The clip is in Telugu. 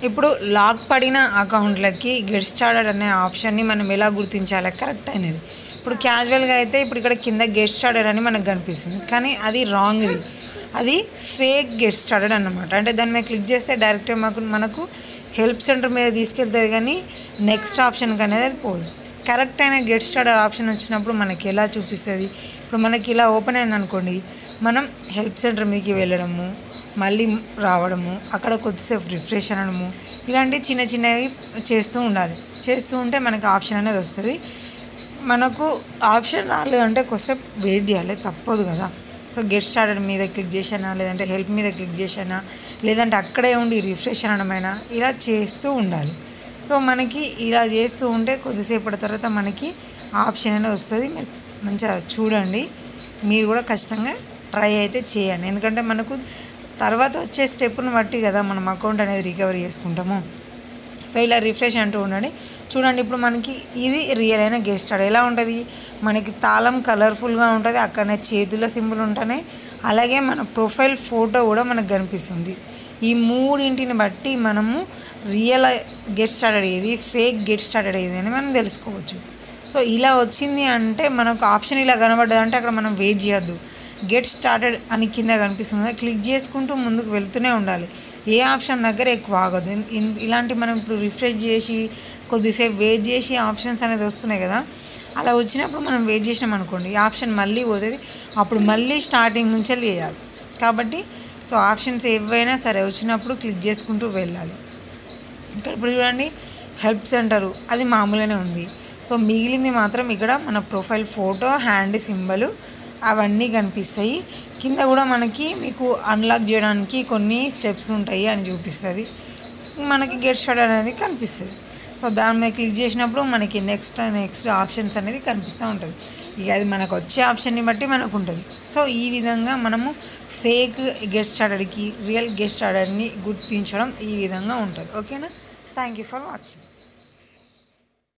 ఇప్పుడు లాక్ పడిన అకౌంట్లకి గెట్ స్టార్టెడ్ అనే ఆప్షన్ని మనం ఎలా గుర్తించాలి కరెక్ట్ అనేది ఇప్పుడు క్యాజువల్గా అయితే ఇప్పుడు ఇక్కడ కింద గెట్ స్టార్టెడ్ అని మనకు కనిపిస్తుంది కానీ అది రాంగ్ ఇది అది ఫేక్ గెట్ స్టార్టెడ్ అన్నమాట అంటే దాని మీద క్లిక్ చేస్తే డైరెక్ట్గా మాకు మనకు హెల్ప్ సెంటర్ మీద తీసుకెళ్తుంది కానీ నెక్స్ట్ ఆప్షన్కి అనేది అది పోదు కరెక్ట్ అయిన గెట్ స్టార్టెడ్ ఆప్షన్ వచ్చినప్పుడు మనకి ఎలా చూపిస్తుంది ఇప్పుడు మనకి ఇలా ఓపెన్ అయింది అనుకోండి మనం హెల్ప్ సెంటర్ మీదకి వెళ్ళడము మళ్ళీ రావడము అక్కడ కొద్దిసేపు రిఫ్రెష్ అనడము ఇలాంటి చిన్న చిన్నవి చేస్తూ ఉండాలి చేస్తూ ఉంటే మనకి ఆప్షన్ అనేది వస్తుంది మనకు ఆప్షన్ రాలేదంటే కొద్దిసేపు వెయిట్ చేయాలి తప్పదు కదా సో గెట్ స్టార్టెడ్ మీద క్లిక్ చేసానా లేదంటే హెల్ప్ మీద క్లిక్ చేసానా లేదంటే అక్కడే ఉండి రిఫ్రెష్ అనడమైనా ఇలా చేస్తూ ఉండాలి సో మనకి ఇలా చేస్తూ ఉంటే కొద్దిసేపటి తర్వాత మనకి ఆప్షన్ అనేది వస్తుంది మీరు మంచిగా చూడండి మీరు కూడా ఖచ్చితంగా ట్రై అయితే చేయండి ఎందుకంటే మనకు తర్వాత వచ్చే స్టెప్ను బట్టి కదా మనం అకౌంట్ అనేది రికవరీ చేసుకుంటాము సో ఇలా రిఫ్రెష్ అంటూ ఉండండి చూడండి ఇప్పుడు మనకి ఇది రియల్ అయిన గెస్ట్ స్టార్ట్ ఎలా ఉంటుంది మనకి తాళం కలర్ఫుల్గా ఉంటుంది అక్కడనే చేతుల సింబల్ ఉంటేనే అలాగే మన ప్రొఫైల్ ఫోటో కూడా మనకు కనిపిస్తుంది ఈ మూడింటిని బట్టి మనము రియల్ గెట్ స్టార్టెడ్ ఏది ఫేక్ గెట్ స్టార్టెడ్ ఏది అని మనం తెలుసుకోవచ్చు సో ఇలా వచ్చింది అంటే మనకు ఆప్షన్ ఇలా కనబడ్డది అంటే అక్కడ మనం వెయిట్ చేయొద్దు గెట్ స్టార్టెడ్ అని కింద కనిపిస్తుంది కదా, క్లిక్ చేసుకుంటూ ముందుకు వెళ్తూనే ఉండాలి ఏ ఆప్షన్ దగ్గర ఎక్కువ ఆగదు ఇన్- ఇన్- ఇలాంటి మనం ఇప్పుడు రిఫ్రెష్ చేసి కొద్దిసేపు వెయిట్ చేసి ఆప్షన్స్ అనేది వస్తున్నాయి కదా అలా వచ్చినప్పుడు మనం వెయిట్ చేసినాం అనుకోండి ఈ ఆప్షన్ మళ్ళీ పోతుంది అప్పుడు మళ్ళీ స్టార్టింగ్ నుంచి చేయాలి కాబట్టి సో ఆప్షన్స్ ఏవైనా సరే వచ్చినప్పుడు క్లిక్ చేసుకుంటూ వెళ్ళాలి ఇక్కడ ఇప్పుడు చూడండి హెల్ప్ సెంటరు అది మామూలుగానే ఉంది సో మిగిలింది మాత్రం ఇక్కడ మన ప్రొఫైల్ ఫోటో హ్యాండ్ సింబల్ అవన్నీ కనిపిస్తాయి కింద కూడా మనకి మీకు అన్లాక్ చేయడానికి కొన్ని స్టెప్స్ ఉంటాయి అని చూపిస్తుంది మనకి గెట్ స్టార్ట్ అనేది కనిపిస్తుంది సో దాని మీద క్లిక్ చేసినప్పుడు మనకి నెక్స్ట్ నెక్స్ట్ ఆప్షన్స్ అనేది కనిపిస్తూ ఉంటుంది ఇక అది మనకు వచ్చే ఆప్షన్ని బట్టి మనకు ఉంటుంది సో ఈ విధంగా మనము ఫేక్ గెట్ స్టార్టెడ్కి రియల్ గెట్ స్టార్టెడ్ని గుర్తించడం ఈ విధంగా ఉంటుంది ఓకేనా థ్యాంక్ యూ ఫర్ వాచింగ్